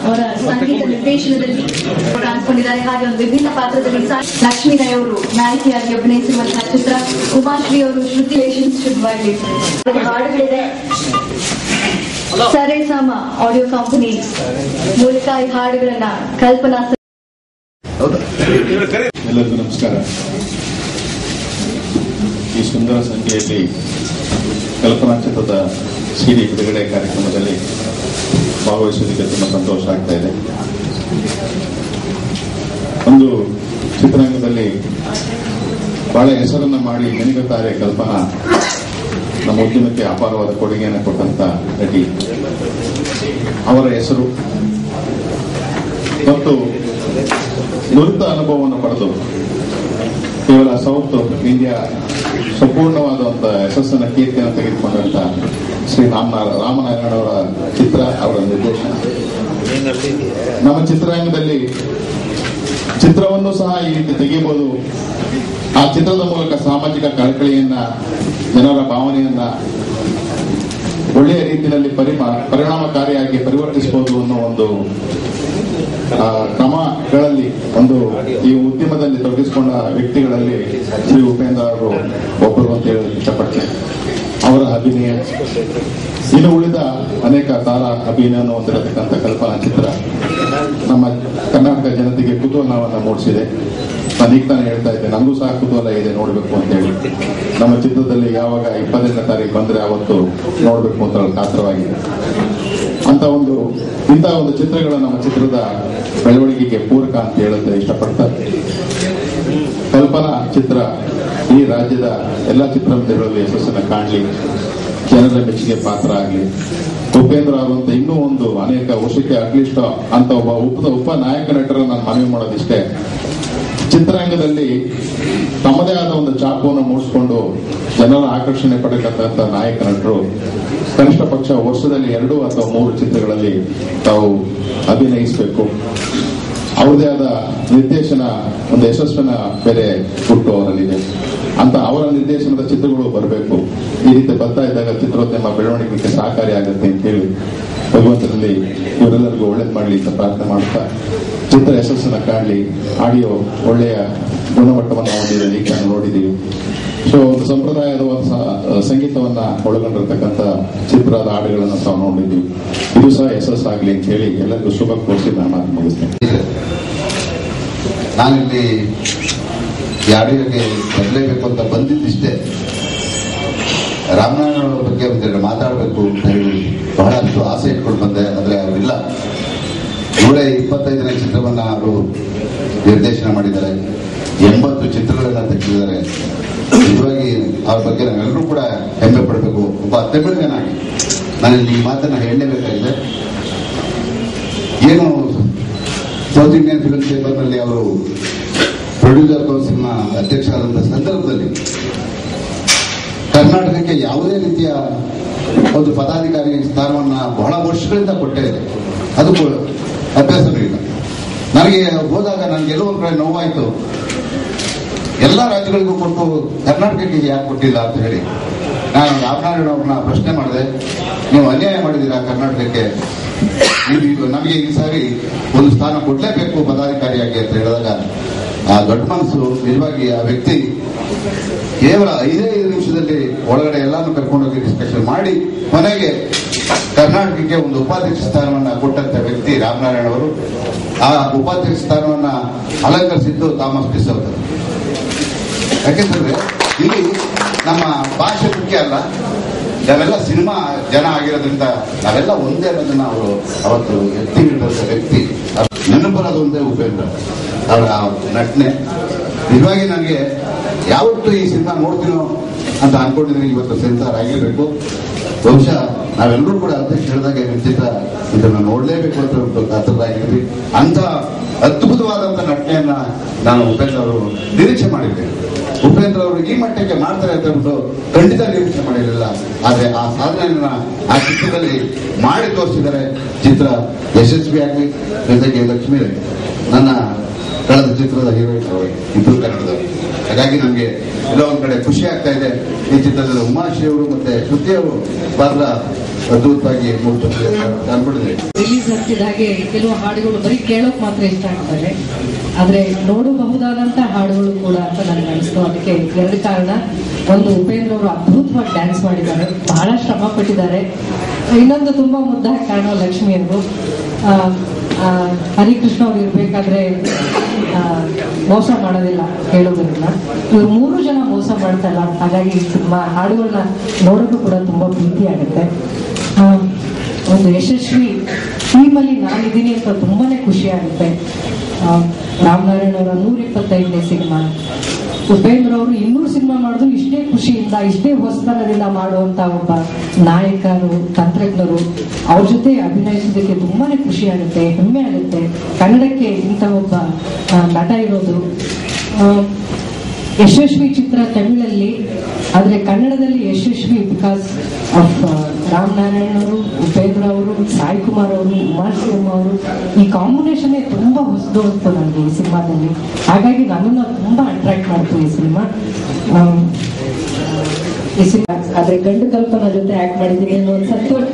ಅವರ ಸಂಗೀತ ನಿರ್ದೇಶನದಲ್ಲಿ ಕಾಣಿಸ್ಕೊಂಡಿದ್ದಾರೆ ಹಾಗೆ ಒಂದು ವಿಭಿನ್ನ ಪಾತ್ರದಲ್ಲಿ ಸಹ ಲಕ್ಷ್ಮೀ ರೈ ಅವರು ನಾಯಕಿಯಾಗಿ ಅಭಿನಯಿಸಿರುವಂತಹ ಚಿತ್ರ ಉಮಾಶ್ರೀ ಅವರು ಶ್ರುತಿ ವೇಷನ್ಸ್ ಶುದ್ಧವಾಗಿ ಹಾಡುಗಳಿದೆ ಸರೇ ಸಾಮ ಆಡಿಯೋ ಕಂಪನಿ ಮೂಲಕ ಈ ಹಾಡುಗಳನ್ನ ಕಲ್ಪನಾ ಹೌದಾ ಎಲ್ಲರಿಗೂ ನಮಸ್ಕಾರ ಈ ಸುಂದರ ಸಂಖ್ಯೆಯಲ್ಲಿ ಕಲ್ಪನಾ ಚಿತ್ರದ ಸಿಡಿ ಬಿಡುಗಡೆ ಕಾರ್ಯಕ್ರಮದಲ್ಲಿ ಭಾಗವಹಿಸೋದಕ್ಕೆ ತುಂಬ ಸಂತೋಷ ಆಗ್ತಾ ಇದೆ ಒಂದು ಚಿತ್ರರಂಗದಲ್ಲಿ ಬಹಳ ಹೆಸರನ್ನ ಮಾಡಿ ನೆನಗುತ್ತಾರೆ ಕಲ್ಪನಾ ನಮ್ಮ ಉದ್ಯಮಕ್ಕೆ ಅಪಾರವಾದ ಕೊಡುಗೆಯನ್ನು ಕೊಟ್ಟಂತ ನಟಿ ಅವರ ಹೆಸರು ಮತ್ತು ನುರಿತ ಅನುಭವವನ್ನು ಪಡೆದು ಕೇವಲ ಸೌತ್ ಇಂಡಿಯಾ ಸಂಪೂರ್ಣವಾದಂತಹ ಯಶಸ್ಸನ್ನ ಕೀರ್ತಿಯನ್ನು ತೆಗೆದುಕೊಂಡಂತ ಶ್ರೀ ರಾಮನಾರ ರಾಮನಾರಾಯಣ ಅವರ ಚಿತ್ರ ಅವರ ನಿರ್ದೇಶನ ನಮ್ಮ ಚಿತ್ರರಂಗದಲ್ಲಿ ಚಿತ್ರವನ್ನು ಸಹ ಈ ರೀತಿ ತೆಗೆಯಬಹುದು ಆ ಚಿತ್ರದ ಮೂಲಕ ಸಾಮಾಜಿಕ ಕಳಕಳಿಯನ್ನ ಜನರ ಭಾವನೆಯನ್ನ ಒಳ್ಳೆಯ ರೀತಿಯಲ್ಲಿ ಪರಿಮ ಪರಿಣಾಮಕಾರಿಯಾಗಿ ಪರಿವರ್ತಿಸಬಹುದು ಅನ್ನೋ ಒಂದು ಆ, ಕ್ರಮಗಳಲ್ಲಿ ಒಂದು ಈ ಉದ್ಯಮದಲ್ಲಿ ತೊಡಗಿಸಿಕೊಂಡ ವ್ಯಕ್ತಿಗಳಲ್ಲಿ ಶ್ರೀ ಉಪೇಂದ್ರ ಅವರು ಒಬ್ಬರು ಅಂತ ಹೇಳಲು ಇಷ್ಟಪಡ್ತೇನೆ ಅವರ ಅಭಿನಯ ಇನ್ನು ಉಳಿದ ಅನೇಕ ತಾರಾ ಅಭಿನಯವನ್ನು ಹೊಂದಿರತಕ್ಕಂಥ ಕಲ್ಪನಾ ಚಿತ್ರ ನಮ್ಮ ಕರ್ನಾಟಕ ಜನತೆಗೆ ಕುತೂಹಲವನ್ನು ಮೂಡಿಸಿದೆ ನಾನು ಈಗ ತಾನೇ ಹೇಳ್ತಾ ಇದ್ದೆ ನನಗೂ ಸಹ ಕುತೂಹಲ ಇದೆ ನೋಡಬೇಕು ಅಂತ ಹೇಳಿ ನಮ್ಮ ಚಿತ್ರದಲ್ಲಿ ಯಾವಾಗ ಇಪ್ಪತ್ತೆಂಟನೇ ತಾರೀಕು ಬಂದ್ರೆ ಅವತ್ತು ನೋಡಬೇಕು ಅಂತ ಹೇಳಿ ಕಾತರವಾಗಿದೆ ಅಂತ ಒಂದು ಇಂತಹ ಒಂದು ಚಿತ್ರಗಳು ನಮ್ಮ ಚಿತ್ರದ ಬೆಳವಣಿಗೆಗೆ ಪೂರಕ ಅಂತ ಹೇಳಕ್ಕೆ ಇಷ್ಟಪಡ್ತಾರೆ ಕಲ್ಪನಾ ಚಿತ್ರ ಈ ರಾಜ್ಯದ ಎಲ್ಲ ಚಿತ್ರಮಂದಿರಗಳಲ್ಲಿ ಯಶಸ್ಸನ್ನು ಕಾಣಲಿ ಜನರ ಮೆಚ್ಚುಗೆ ಪಾತ್ರ ಆಗಲಿ ಉಪೇಂದ್ರ ಅವರಂತ ಇನ್ನೂ ಒಂದು ಅನೇಕ ವರ್ಷಕ್ಕೆ ಅಟ್ಲೀಸ್ಟ್ ಅಂತ ಒಬ್ಬ ಉಪ ಉಪ ನಾಯಕ ನಟರನ್ನು ನಾನು ಮನವಿ ಮಾಡೋದಿಷ್ಟೇ ಚಿತ್ರರಂಗದಲ್ಲಿ ತಮ್ಮದೇ ಆದ ಒಂದು ಚಾಪುವನ್ನು ಮೂಡಿಸಿಕೊಂಡು ಜನರ ಆಕರ್ಷಣೆ ಪಡೆಯತಕ್ಕಂಥ ನಾಯಕ ನಟರು ಕನಿಷ್ಠ ಪಕ್ಷ ವರ್ಷದಲ್ಲಿ ಎರಡು ಅಥವಾ ಮೂರು ಚಿತ್ರಗಳಲ್ಲಿ ತಾವು ಅಭಿನಯಿಸಬೇಕು ಅವ್ರದೇ ಆದ ನಿರ್ದೇಶನ ಒಂದು ಯಶಸ್ವಿನ ಬೇರೆ ಹುಟ್ಟು ಅವರಲ್ಲಿದೆ ಅಂತ ಅವರ ನಿರ್ದೇಶನದ ಚಿತ್ರಗಳು ಬರಬೇಕು ಈ ರೀತಿ ಬರ್ತಾ ಇದ್ದಾಗ ಚಿತ್ರೋದ್ಯಮ ಬೆಳವಣಿಗೆಗೆ ಸಹಕಾರಿಯಾಗುತ್ತೆ ಅಂತ ಹೇಳಿ ಭಗವಂತನಲ್ಲಿ ಇವರೆಲ್ಲರಿಗೂ ಒಳ್ಳೇದು ಮಾಡಲಿ ಅಂತ ಪ್ರಾರ್ಥನೆ ಮಾಡ್ತಾ ಚಿತ್ರ ಯಶಸ್ಸನ್ನ ಕಾಣಲಿ ಆಡಿಯೋ ಒಳ್ಳೆಯ ಗುಣಮಟ್ಟವನ್ನು ಹೊಂದಿದೆ ಈಗ ನಾವು ನೋಡಿದ್ದೀವಿ ಸೊ ಒಂದು ಸಂಪ್ರದಾಯದ ಒಂದು ಸ- ಸಂಗೀತವನ್ನ ಒಳಗೊಂಡಿರ್ತಕ್ಕಂಥ ಚಿತ್ರದ ಹಾಡುಗಳನ್ನು ತಾವು ನೋಡಿದ್ದೀವಿ ಇದು ಸಹ ಯಶಸ್ಸಾಗಲಿ ಅಂತ ಹೇಳಿ ಎಲ್ಲರಿಗೂ ಶುಭ ಕೋರಿಸಿ ನಾನು ಮಾತು ಮುಗಿಸ್ತೇನೆ ನಾನಿಲ್ಲಿ ಈ ಆಡಿಯೋಗೆ ಬರಲೇಬೇಕು ಅಂತ ಬಂದಿದ್ದಿಷ್ಟೇ ರಾಮನಾರಾಯಣ ಅವ್ರ ಬಗ್ಗೆ ಒಂದೆರಡು ಮಾತಾಡಬೇಕು ಅಂತ ಹೇಳಿ ಬಹಳಷ್ಟು ಆಸೆ ಇಟ್ಕೊಂಡು ಬಂದೆ ಆದರೆ ಅವರಿಲ್ಲ ನೂರ ಇಪ್ಪತ್ತೈದನೇ ಚಿತ್ರವನ್ನ ಅವರು ನಿರ್ದೇಶನ ಮಾಡಿದ್ದಾರೆ ಎಂಬತ್ತು ಚಿತ್ರಗಳನ್ನ ತೆಗೆದಿದ್ದಾರೆ ನಿಜವಾಗಿ ಅವ್ರ ಬಗ್ಗೆ ನಾವೆಲ್ಲರೂ ಕೂಡ ಹೆಮ್ಮೆ ಪಡಬೇಕು ಒಬ್ಬ ತಮಿಳಿಗನಾಗಿ ನಾನಿಲ್ಲಿ ಈ ಮಾತನ್ನ ಹೇಳಲೇಬೇಕಾಗಿದೆ ಏನು ಸೌತ್ ಇಂಡಿಯನ್ ಫಿಲ್ಮ್ ಚೇಂಬರ್ನಲ್ಲಿ ಅವರು ಪ್ರೊಡ್ಯೂಸರ್ ಕೌನ್ಸಿಲ್ನ ಅಧ್ಯಕ್ಷರಾದಂಥ ಸಂದರ್ಭದಲ್ಲಿ ಕರ್ನಾಟಕಕ್ಕೆ ಯಾವುದೇ ರೀತಿಯ ಒಂದು ಪದಾಧಿಕಾರಿ ಸ್ಥಾನವನ್ನ ಬಹಳ ವರ್ಷಗಳಿಂದ ಕೊಟ್ಟೇ ಇದೆ ಅದು ಕೂಡ ಅಭ್ಯಾಸವೂ ಇಲ್ಲ ನನಗೆ ಹೋದಾಗ ನನಗೆ ಎಲ್ಲೋ ಒಂದು ಕಡೆ ನೋವಾಯಿತು ಎಲ್ಲ ರಾಜ್ಯಗಳಿಗೂ ಕೊಟ್ಟು ಕರ್ನಾಟಕಕ್ಕೆ ಯಾಕೆ ಕೊಟ್ಟಿಲ್ಲ ಅಂತ ಹೇಳಿ ನಾನು ರಾಮನಾರಾಯಣ ಅವ್ರನ್ನ ಪ್ರಶ್ನೆ ಮಾಡಿದೆ ನೀವು ಅನ್ಯಾಯ ಮಾಡಿದ್ದೀರಾ ಕರ್ನಾಟಕಕ್ಕೆ ನೀವು ಇದು ನಮಗೆ ಈ ಸಾರಿ ಒಂದು ಸ್ಥಾನ ಕೊಡಲೇಬೇಕು ಪದಾಧಿಕಾರಿಯಾಗಿ ಅಂತ ಹೇಳಿದಾಗ ಆ ದೊಡ್ಡ ಮನಸ್ಸು ನಿಜವಾಗಿ ಆ ವ್ಯಕ್ತಿ ಕೇವಲ ಐದೇ ಐದು ನಿಮಿಷದಲ್ಲಿ ಒಳಗಡೆ ಎಲ್ಲಾನು ಕರ್ಕೊಂಡೋಗಿ ಡಿಸ್ಕಷನ್ ಮಾಡಿ ಕೊನೆಗೆ ಕರ್ನಾಟಕಕ್ಕೆ ಒಂದು ಉಪಾಧ್ಯಕ್ಷ ಸ್ಥಾನವನ್ನ ಕೊಟ್ಟಂತ ವ್ಯಕ್ತಿ ರಾಮನಾರಾಯಣ ಅವರು ಆ ಉಪಾಧ್ಯಕ್ಷ ಸ್ಥಾನವನ್ನ ಅಲಂಕರಿಸಿದ್ದು ಥಾಮಸ್ ಡಿಸೋದ ಯಾಕೆಂತಂದ್ರೆ ಇಲ್ಲಿ ನಮ್ಮ ಭಾಷೆ ಮುಖ್ಯ ಅಲ್ಲ ನಾವೆಲ್ಲ ಸಿನಿಮಾ ಜನ ಆಗಿರೋದ್ರಿಂದ ನಾವೆಲ್ಲ ಒಂದೇ ಅನ್ನೋದನ್ನ ಅವರು ಅವತ್ತು ಎತ್ತಿ ಹಿಡಿದಂತ ವ್ಯಕ್ತಿ ನೆನಪರೋದು ಒಂದೇ ಉಪೇಂದ್ರ ಅವರ ನಟನೆ ನಿಜವಾಗಿ ನನಗೆ ಯಾವತ್ತು ಈ ಸಿನಿಮಾ ನೋಡ್ತೀನೋ ಅಂತ ಅನ್ಕೊಂಡಿದ್ದೀನಿ ಇವತ್ತು ಸೆನ್ಸಾರ್ ಆಗಿರ್ಬೇಕು ಬಹುಶಃ ನಾವೆಲ್ಲರೂ ಕೂಡ ಅಧ್ಯಕ್ಷ ಹೇಳಿದಾಗ ನಿಶ್ಚಿತ ಇದನ್ನ ನೋಡ್ಲೇಬೇಕು ಅಂತ ಒಂದು ಕಾತರರಾಗಿದ್ವಿ ಅಂತ ಅದ್ಭುತವಾದಂತ ನಟನೆಯನ್ನ ನಾನು ಉಪೇಂದ್ರ ಅವರು ನಿರೀಕ್ಷೆ ಮಾಡಿದ್ದೆ ಉಪೇಂದ್ರ ಅವರು ಈ ಮಟ್ಟಕ್ಕೆ ಮಾಡ್ತಾರೆ ಅಂತ ಹೇಳ್ಬಿಟ್ಟು ಖಂಡಿತ ನಿರೀಕ್ಷೆ ಮಾಡಿರಲಿಲ್ಲ ಆದ್ರೆ ಆ ಸಾಧನೆಯನ್ನ ಆ ಚಿತ್ರದಲ್ಲಿ ಮಾಡಿ ತೋರಿಸಿದ್ದಾರೆ ಚಿತ್ರ ಯಶಸ್ವಿಯಾಗಿ ಜೊತೆಗೆ ಲಕ್ಷ್ಮೀ ನನ್ನ ಕಳೆದ ಚಿತ್ರದ ಹೀರೋಯಿನ್ ಅವರು ಇಬ್ರು ಕನ್ನಡದವರು ಹಾಗಾಗಿ ನನಗೆ ಎಲ್ಲೋ ಒಂದ್ ಕಡೆ ಖುಷಿ ಆಗ್ತಾ ಇದೆ ಈ ಚಿತ್ರದಲ್ಲಿ ಉಮಾಶ್ರೀ ಅವರು ಮತ್ತೆ ಶ್ರುತಿ ಅವರು ಪಾತ್ರ ಅದ್ಭುತವಾಗಿ ಮೂಡ್ತದೆ ಅನ್ಬಿಟ್ಟಿದೆ ರಿಲೀಸ್ ಆಗ್ತಿದ್ದ ಹಾಗೆ ಕೆಲವು ಹಾಡುಗಳು ಬರೀ ಕೇಳೋಕ್ ಮಾತ್ರ ಇಷ್ಟ ಆಗ್ತವೆ ಆದ್ರೆ ನೋಡಬಹುದಾದಂತ ಹಾಡುಗಳು ಕೂಡ ಅಂತ ನನಗೆ ಅನಿಸ್ತು ಅದಕ್ಕೆ ಎರಡು ಕಾರಣ ಒಂದು ಉಪೇಂದ್ರ ಅವರು ಅದ್ಭುತವಾಗಿ ಡ್ಯಾನ್ಸ್ ಮಾಡಿದ್ದಾರೆ ಬಹಳ ಶ್ರಮ ಪಟ್ಟಿದ್ದಾರೆ ಇನ್ನೊಂದು ತುಂಬಾ ಮುದ್ದಾಗಿ ಕಾಣೋ ಲಕ್ಷ್ಮಿ ಅವರು ಆ, ಆ, ಹರಿಕೃಷ್ಣ ಅವ್ರು ಇರ್ಬೇಕಾದ್ರೆ ಆ, ಮೋಸ ಮಾಡೋದಿಲ್ಲ ಹೇಳೋದ್ರಿಂದ ಇವ್ರು ಮೂರು ಜನ ಮೋಸ ಮಾಡ್ತಾ ಇಲ್ಲ ಹಾಗಾಗಿ ಸಿನಿಮಾ ಹಾಡುಗಳನ್ನ ನೋಡೋದು ಕೂಡ ತುಂಬಾ ಪ್ರೀತಿ ಆಗುತ್ತೆ ಆ, ಒಂದು ಯಶಸ್ವಿ ಟೀಮಲ್ಲಿ ನಾನಿದ್ದೀನಿ ಅಂತ ತುಂಬಾನೇ ಖುಷಿ ಆಗುತ್ತೆ ಆ, ರಾಮನಾರಾಯಣ ಅವರ ನೂರ ಇಪ್ಪತ್ತೈದನೇ ಸಿನಿಮಾ ಉಪೇಂದ್ರ ಅವರು ಇನ್ನೂರು ಸಿನಿಮಾ ಮಾಡಿದ್ರು ಇಷ್ಟೇ ಖುಷಿಯಿಂದ ಇಷ್ಟೇ ಹೊಸತನದಿಂದ ಮಾಡುವಂತ ಒಬ್ಬ ನಾಯಕರು ತಂತ್ರಜ್ಞರು ಅವ್ರ ಜೊತೆ ಅಭಿನಯಿಸೋದಕ್ಕೆ ತುಂಬಾನೇ ಖುಷಿ ಆಗುತ್ತೆ ಹೆಮ್ಮೆ ಆಗುತ್ತೆ ಕನ್ನಡಕ್ಕೆ ಇಂಥ ಒಬ್ಬ ಆ, ನಟ ಇರೋದು ಆ, ಯಶಸ್ವಿ ಚಿತ್ರ ತಮಿಳಲ್ಲಿ ಆದ್ರೆ ಕನ್ನಡದಲ್ಲಿ ಯಶಸ್ವಿ ಬಿಕಾಸ್ ಆಫ್ ರಾಮನಾರಾಯಣ್ ಅವರು ಉಪೇಂದ್ರ ಅವರು ಸಾಯಿ ಕುಮಾರ್ ಅವರು ಉಮಾರ್ ಸಿಂಹ ಅವರು ಈ ಕಾಂಬಿನೇಷನ್ ತುಂಬಾ ಹೊಸದು ಅಂತ ನನಗೆ ಈ ಸಿನಿಮಾದಲ್ಲಿ ಹಾಗಾಗಿ ನನ್ನನ್ನು ತುಂಬಾ ಅಟ್ರಾಕ್ಟ್ ಮಾಡ್ತು ಈ ಸಿನಿಮಾ ಆಮ್, ಈ ಸಿನಿಮಾ ಆದ್ರೆ ಗಂಡು ಕಲ್ಪನಾ ಜೊತೆ ಆಕ್ಟ್ ಮಾಡಿದ್ದೀನಿ ಅನ್ನೋ ಒಂದು ಸಂತೋಷ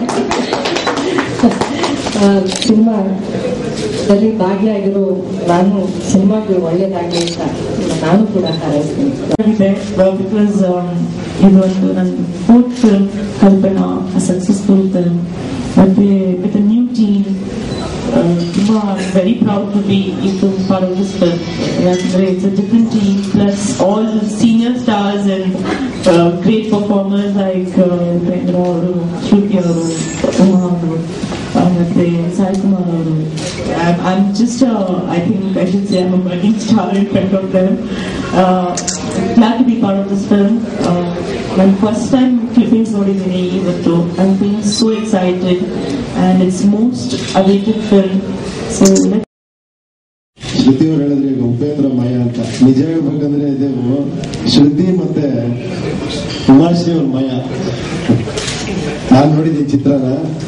ಸಿನಿಮಾದಲ್ಲಿ ಭಾಗಿಯಾಗಿರೋ ನಾನು ಸಿನಿಮಾಗೆ ಒಳ್ಳೇದಾಗಲಿ ಅಂತ ನಾನು ಕೂಡ ಹಾರೈಸ್ತೀನಿ ಇದೆ ಬಿಕಾಸ್ ಇದು ಒಂದು ನನ್ನ fourth film Kalpana successful film ಮತ್ತೆ ವಿತ್ ನ್ಯೂ ಟೀಮ್ ತುಂಬಾ ವೆರಿ ಪ್ರೌಡ್ ಟು ಬಿ ಇದು ಪಾರ್ಟ್ ಆಫ್ ದಿಸ್ ಫಿಲ್ಮ್ ಯಾಕಂದ್ರೆ it's a different team plus all senior stars and great performers like Upendra ಅವರು ಶ್ರುತಿ ಅವರು ಉಮಾ ಅವರು ಮತ್ತೆ ಸಾಯಿ ಕುಮಾರ್ ಅವರು I'm, I'm just, uh, I think I should say I'm a budding star in front of them. Uh, glad to be part of this film. Uh, my first time clippings ನೋಡಿದ್ದೀನಿ ಇವತ್ತು I'm being so excited and it's most awaited film. So let's ಶ್ರುತಿ ಅವ್ರು ಹೇಳಿದ್ರೆ ಈಗ ಉಪೇಂದ್ರ ಮಯ ಅಂತ ನಿಜ ಹೇಳ್ಬೇಕಂದ್ರೆ ಇದು ಶ್ರುತಿ ಮತ್ತೆ ಉಮಾಶ್ರೀ ಅವ್ರ ಮಯ ನಾನ್ ನೋಡಿದ್ದೀನಿ ಚಿತ್ರನ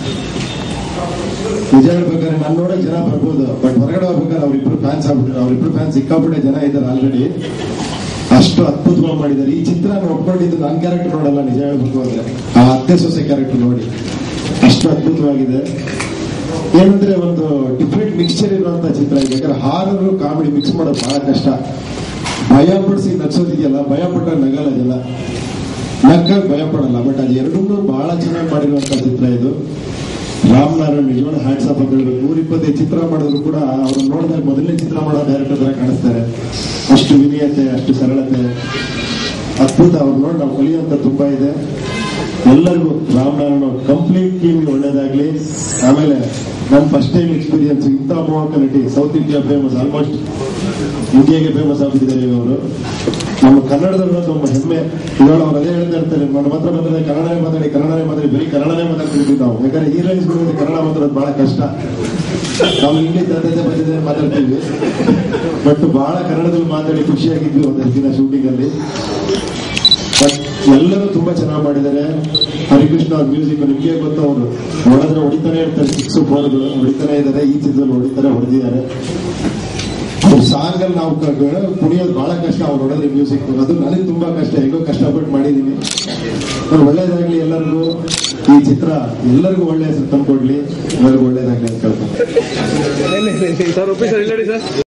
ನಿಜ ಹೇಳ್ಬೇಕಾದ್ರೆ ನಾನು ನೋಡೋ ಜನ ಬರ್ಬೋದು ಬಟ್ ಹೊರಗಡೆ ಹೋಗ್ಬೇಕಾದ್ರೆ ಅವ್ರಿಬ್ರು ಫ್ಯಾನ್ಸ್ ಆಗ್ಬಿಟ್ರು ಅವ್ರಿಬ್ರು ಫ್ಯಾನ್ಸ್ ಸಿಕ್ಕಾಬಿಟ್ಟೆ ಜನ ಇದ್ದಾರೆ ಆಲ್ರೆಡಿ ಅಷ್ಟು ಅದ್ಭುತವಾಗಿ ಮಾಡಿದ್ದಾರೆ ಈ ಚಿತ್ರ ನಾನು ಒಪ್ಕೊಂಡಿದ್ದು ನನ್ನ ಕ್ಯಾರೆಕ್ಟರ್ ನೋಡಲ್ಲ ನಿಜ ಹೇಳ್ಬೇಕು ಅಂದ್ರೆ ಆ ಅತ್ತೆ ಸೊಸೆ ಕ್ಯಾರೆಕ್ಟರ್ ನೋಡಿ ಅಷ್ಟು ಅದ್ಭುತವಾಗಿದೆ ಏನಂದ್ರೆ ಒಂದು ಡಿಫ್ರೆಂಟ್ ಮಿಕ್ಸ್ಚರ್ ಇರುವಂತ ಚಿತ್ರ ಇದೆ ಯಾಕಂದ್ರೆ ಹಾರರು ಕಾಮಿಡಿ ಮಿಕ್ಸ್ ಮಾಡೋದು ಬಹಳ ಕಷ್ಟ ಭಯ ಪಡಿಸಿ ನಗ್ಸೋದಿದೆಯಲ್ಲ ಭಯ ಪಟ್ಟಾಗ ನಗಲ್ಲ ಜನ ನಗ್ಗಾಗ ಭಯ ಪಡಲ್ಲ ಬಟ್ ಅದು ಎರಡನ್ನೂ ಬಹಳ ಚೆನ್ನಾಗಿ ಮಾಡಿರುವಂತ ಚಿತ್ರ ಇದು ರಾಮನಾರಾಯಣ್ ನಿಜವಾದ ಹ್ಯಾಟ್ಸ್ ಆಫ್ ಅಂತ ಹೇಳ್ಬೇಕು ನೂರ ಇಪ್ಪತ್ತೈದು ಚಿತ್ರ ಮಾಡಿದ್ರು ಕೂಡ ಅವ್ರು ನೋಡಿದಾಗ ಮೊದಲನೇ ಚಿತ್ರ ಮಾಡೋ ಡೈರೆಕ್ಟರ್ ತರ ಕಾಣಿಸ್ತಾರೆ ಅಷ್ಟು ವಿನಯತೆ ಅಷ್ಟು ಸರಳತೆ ಅದ್ಭುತ ಅವ್ರು ನೋಡಿ ನಾವು ಕಲಿಯುವಂತ ತುಂಬಾ ಇದೆ ಎಲ್ಲರಿಗೂ ರಾಮನಾರಾಯಣ ಕಂಪ್ಲೀಟ್ ಟೀಮ್ ಒಳ್ಳೇದಾಗ್ಲಿ ಆಮೇಲೆ ನನ್ನ ಫಸ್ಟ್ ಟೈಮ್ ಎಕ್ಸ್ಪೀರಿಯನ್ಸ್ ಇಂಥ ಮೋಹಕ ನಟಿ ಸೌತ್ ಇಂಡಿಯಾ ಫೇಮಸ್ ಆಲ್ಮೋಸ್ಟ್ ಇಂಡಿಯಾಗೆ ಫೇಮಸ್ ಆಗ್ಬಿಟ್ಟಿದ್ದಾರೆ ಇವರು ನಮ್ಮ ಕನ್ನಡದವರು ನಮ್ಮ ಹೆಮ್ಮೆ ಇವಾಗ ಅವ್ರು ಅದೇ ಹೇಳ್ತಾ ಇರ್ತಾರೆ ನಮ್ಮ ಹತ್ರ ಬಂದ್ರೆ ಕನ್ನಡನೇ ಮಾತಾಡಿ ಕನ್ನಡನೇ ಮಾತಾಡಿ ಬರೀ ಕನ್ನಡನೇ ಮಾತಾಡ್ತಿರ್ತೀವಿ ನಾವು ಯಾಕಂದ್ರೆ ಹೀರೋಯಿನ್ಸ್ ಕನ್ನಡ ಮಾತಾಡೋದು ಬಹಳ ಕಷ್ಟ ನಾವು ಇಂಗ್ಲಿಷ್ ತಂದೆ ಬಂದಿದೆ ಮಾತಾಡ್ತೀವಿ ಬಟ್ ಬಹಳ ಕನ್ನಡದಲ್ಲಿ ಮಾತಾಡಿ ಖುಷಿಯಾಗಿದ್ವಿ ಒಂದೆರಡು ದಿನ ಶೂಟಿಂಗ್ ಅಲ್ಲಿ ಬಟ್ ಎಲ್ಲರೂ ತುಂಬಾ ಚೆನ್ನಾಗಿ ಮಾಡಿದ್ದಾರೆ ಹರಿಕೃಷ್ಣ ಅವ್ರ ಮ್ಯೂಸಿಕ್ ನಿಮ್ಗೆ ಗೊತ್ತು ಅವರು ಹೊಡೆದ್ರೆ ಹೊಡಿತಾನೆ ಇರ್ತಾರೆ ಸಿಕ್ಸ್ ಫೋರ್ಗಳು ಹೊಡಿತಾನೆ ಇದ್ದಾರೆ ಈ ಚಿತ್ರದಲ್ಲಿ ಹೊಡಿತಾರೆ ಹೊಡೆದಿದ್ದಾರೆ ಅವ್ರ ಸಾಂಗ್ ಅಲ್ಲಿ ನಾವು ಕ- ಗ- ಕುಣಿಯೋದು ಬಹಳ ಕಷ್ಟ ಅವ್ರು ಹೊಡೆದ್ರೆ ಮ್ಯೂಸಿಕ್ ಅದು ನನಗೆ ತುಂಬಾ ಕಷ್ಟ ಹೇಗೋ ಕಷ್ಟಪಟ್ಟು ಮಾಡಿದೀನಿ ಅವ್ರು ಒಳ್ಳೇದಾಗ್ಲಿ ಎಲ್ಲರಿಗೂ ಈ ಚಿತ್ರ ಎಲ್ಲರಿಗೂ ಒಳ್ಳೆ ಹೆಸರು ತಂದ್ಕೊಡ್ಲಿ ಎಲ್ಲರಿಗೂ ಒಳ್ಳೇದಾಗ್ಲಿ ಅಂತ ಕೇಳ್ತೀನಿ